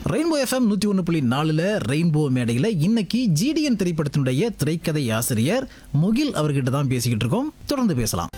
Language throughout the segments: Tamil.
ரெயின்போ எஃப்எம் நூற்றி ஒன்று புள்ளி நாலில் ரெயின்போ மேடையில் இன்னைக்கு ஜிடிஎன் திரைப்படத்தினுடைய திரைக்கதை ஆசிரியர் முகில் அவர்கிட்ட தான் பேசிக்கிட்டு இருக்கோம் தொடர்ந்து பேசலாம்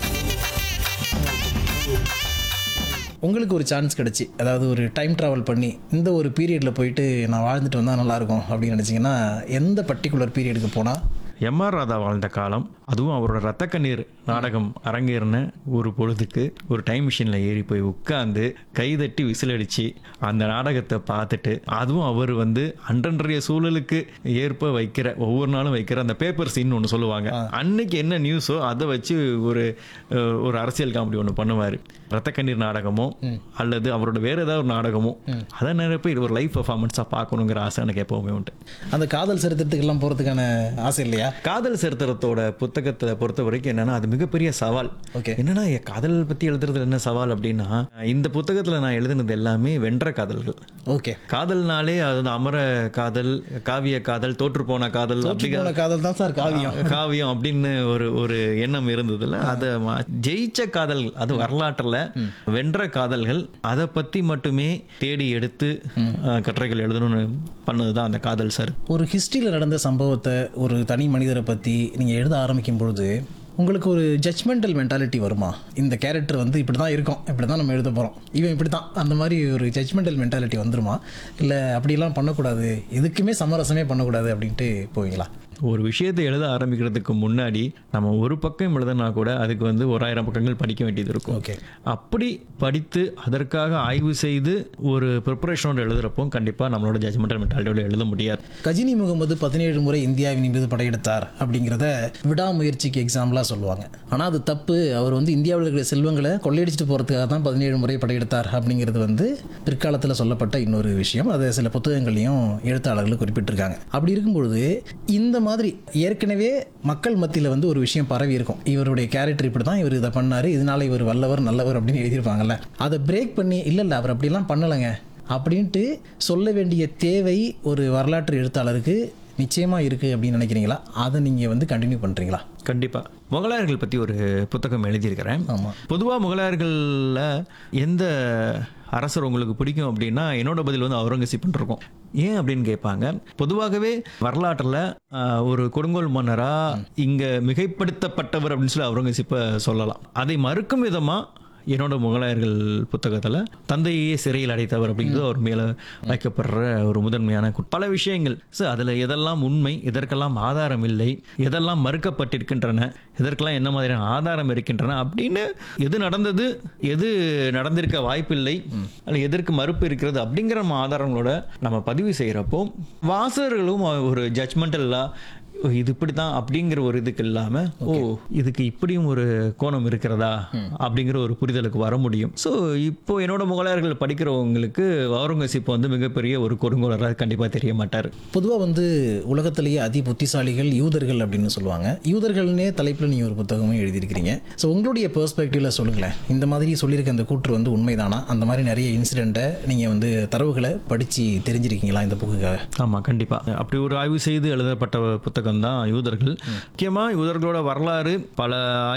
உங்களுக்கு ஒரு சான்ஸ் கிடச்சி அதாவது ஒரு டைம் ட்ராவல் பண்ணி இந்த ஒரு பீரியடில் போயிட்டு நான் வாழ்ந்துட்டு வந்தால் நல்லாயிருக்கும் அப்படின்னு நினச்சிங்கன்னா எந்த பர்டிகுலர் பீரியடுக்கு போனால் எம்ஆர் ராதா வாழ்ந்த காலம் அதுவும் அவரோட ரத்த கண்ணீர் நாடகம் அரங்கேறின ஒரு பொழுதுக்கு ஒரு டைம் மிஷினில் ஏறி போய் உட்காந்து கைதட்டி விசில் அடிச்சு அந்த நாடகத்தை பார்த்துட்டு அதுவும் அவர் வந்து அன்றன்றைய சூழலுக்கு ஏற்ப வைக்கிற ஒவ்வொரு நாளும் வைக்கிற அந்த பேப்பர் சீன் ஒன்று சொல்லுவாங்க அன்னைக்கு என்ன நியூஸோ அதை வச்சு ஒரு அஹ், ஒரு அரசியல் காமெடி ஒன்று பண்ணுவார் ரத்த கண்ணீர் நாடகமோ அல்லது அவரோட வேற ஏதாவது ஒரு நாடகமோ அதை நிறைய பேர் ஒரு லைவ் பர்ஃபார்மன்ஸாக பார்க்கணுங்கிற ஆசை எனக்கு எப்பவுமே உண்டு அந்த காதல் சரித்திரத்துக்கெல்லாம் போகிறதுக்கான ஆசை இல்லையா காதல் சரித்திரத்தோட புத்தகத்தை பொறுத்த வரைக்கும் என்னன்னா அது மிகப்பெரிய சவால் Okay. என்னன்னா என் காதல் பத்தி எழுதுறதுல என்ன சவால் அப்படின்னா இந்த புத்தகத்துல நான் எழுதுனது எல்லாமே வென்ற காதல்கள் ஓகே காதல்னாலே அது அமர காதல் காவிய காதல் தோற்று போன காதல் அப்படிங்கிற போன காதல் தான் சார் காவியம் காவியம் அப்படின்னு ஒரு ஒரு எண்ணம் இருந்ததுல அதை மா- ஜெயிச்ச காதல்கள் அது வரலாற்றுல வென்ற காதல்கள் அதை பத்தி மட்டுமே தேடி எடுத்து அஹ், கட்டுரைகள் எழுதணும்னு பண்ணதுதான் அந்த காதல் சார் ஒரு ஹிஸ்ட்ரியில் நடந்த சம்பவத்தை ஒரு தனி மனிதரை பற்றி நீங்கள் எழுத ஆரம்பிக்கும் பொழுது உங்களுக்கு ஒரு ஜட்ஜ்மெண்டல் மென்டாலிட்டி வருமா இந்த கேரக்டர் வந்து இப்படி தான் இருக்கும் இப்படி தான் நம்ம எழுத போகிறோம் இவன் இப்படி தான் அந்த மாதிரி ஒரு ஜட்ஜ்மெண்டல் மென்டாலிட்டி வந்துருமா இல்லை அப்படிலாம் பண்ணக்கூடாது எதுக்குமே சமரசமே பண்ணக்கூடாது அப்படின்ட்டு போவீங்களா ஒரு விஷயத்தை எழுத ஆரம்பிக்கிறதுக்கு முன்னாடி நம்ம ஒரு பக்கம் எழுதுனா கூட அதுக்கு வந்து ஒரு ஆயிரம் பக்கங்கள் படிக்க வேண்டியது இருக்கும் ஓகே அப்படி படித்து அதற்காக ஆய்வு செய்து ஒரு ப்ரிப்பரேஷனோட எழுதுறப்போ கண்டிப்பாக நம்மளோட ஜட்ஜ்மெண்டல் மென்டாலிட்டியோட எழுத முடியாது கஜினி முகமது பதினேழு முறை இந்தியாவின் மீது படையெடுத்தார் அப்படிங்கிறத விடாமுயற்சிக்கு எக்ஸாம்பிளாக சொல்லுவாங்க ஆனால் அது தப்பு அவர் வந்து இந்தியாவில் இருக்கிற செல்வங்களை கொள்ளையடிச்சிட்டு போகிறதுக்காக தான் பதினேழு முறை படையெடுத்தார் அப்படிங்கிறது வந்து பிற்காலத்தில் சொல்லப்பட்ட இன்னொரு விஷயம் அதை சில புத்தகங்களையும் எழுத்தாளர்கள் குறிப்பிட்டிருக்காங்க அப்படி இருக்கும்பொழுது இந்த மாதிரி ஏற்கனவே மக்கள் மத்தியில் வந்து ஒரு விஷயம் பரவி இருக்கும் இவருடைய கேரக்டர் இப்படி தான் இவர் இதை பண்ணார் இதனால இவர் வல்லவர் நல்லவர் அப்படின்னு எழுதியிருப்பாங்கல்ல அதை பிரேக் பண்ணி இல்லை இல்லை அவர் அப்படிலாம் பண்ணலைங்க அப்படின்ட்டு சொல்ல வேண்டிய தேவை ஒரு வரலாற்று எழுத்தாளருக்கு நிச்சயமாக இருக்குது அப்படின்னு நினைக்கிறீங்களா அதை நீங்கள் வந்து கண்டினியூ பண்ணுறீங்களா கண்டிப்பாக முகலாயர்கள் பற்றி ஒரு புத்தகம் எழுதியிருக்கிறேன் ஆமாம் பொதுவாக முகலாயர்களில் எந்த அரசர் உங்களுக்கு பிடிக்கும் அப்படின்னா என்னோட பதில் வந்து அவுரங்கசீப்னு இருக்கும் ஏன் அப்படின்னு கேட்பாங்க பொதுவாகவே வரலாற்றில் ஒரு கொடுங்கோல் மன்னரா இங்கே மிகைப்படுத்தப்பட்டவர் அப்படின்னு சொல்லி அவுரங்கசீப்பை சொல்லலாம் அதை மறுக்கும் விதமாக என்னோட முகலாயர்கள் புத்தகத்தில் தந்தையே சிறையில் அடைத்தவர் அப்படிங்கிறது அவர் மேலே வைக்கப்படுற ஒரு முதன்மையான குற்றம். பல விஷயங்கள் ஸோ அதில் எதெல்லாம் உண்மை எதற்கெல்லாம் ஆதாரம் இல்லை எதெல்லாம் மறுக்கப்பட்டிருக்கின்றன எதற்கெல்லாம் என்ன மாதிரியான ஆதாரம் இருக்கின்றன அப்படின்னு எது நடந்தது எது நடந்திருக்க வாய்ப்பில்லை அல்ல எதற்கு மறுப்பு இருக்கிறது அப்படிங்கிற நம்ம ஆதாரங்களோட நம்ம பதிவு செய்கிறப்போ வாசகர்களும் ஒரு ஜட்மெண்டல்லாக ஓ, இது இப்படி தான் அப்படிங்கிற ஒரு இதுக்கு இல்லாம ஓ இதுக்கு இப்படியும் ஒரு கோணம் இருக்கிறதா அப்படிங்கிற ஒரு புரிதலுக்கு வர முடியும் ஸோ இப்போ என்னோட முகலாயர்கள் படிக்கிறவங்களுக்கு அவுரங்கசீப் வந்து மிகப்பெரிய ஒரு கொடுங்கோலராக கண்டிப்பா தெரிய மாட்டார் பொதுவாக வந்து உலகத்திலேயே அதி புத்திசாலிகள் யூதர்கள் அப்படின்னு சொல்லுவாங்க யூதர்கள்னே தலைப்பில் நீங்கள் ஒரு புத்தகமும் எழுதியிருக்கிறீங்க ஸோ உங்களுடைய பெர்ஸ்பெக்டிவில் சொல்லுங்களேன் இந்த மாதிரி சொல்லியிருக்க அந்த கூற்று வந்து உண்மைதானா அந்த மாதிரி நிறைய இன்சிடெண்ட்டை நீங்கள் வந்து தரவுகளை படித்து தெரிஞ்சிருக்கீங்களா இந்த புக்குக்காக ஆமா கண்டிப்பா அப்படி ஒரு ஆய்வு செய்து எழுதப்பட்ட புத்தகம் தான் யூதர்கள் முக்கியமா யூதர்களோட வரலாறு பல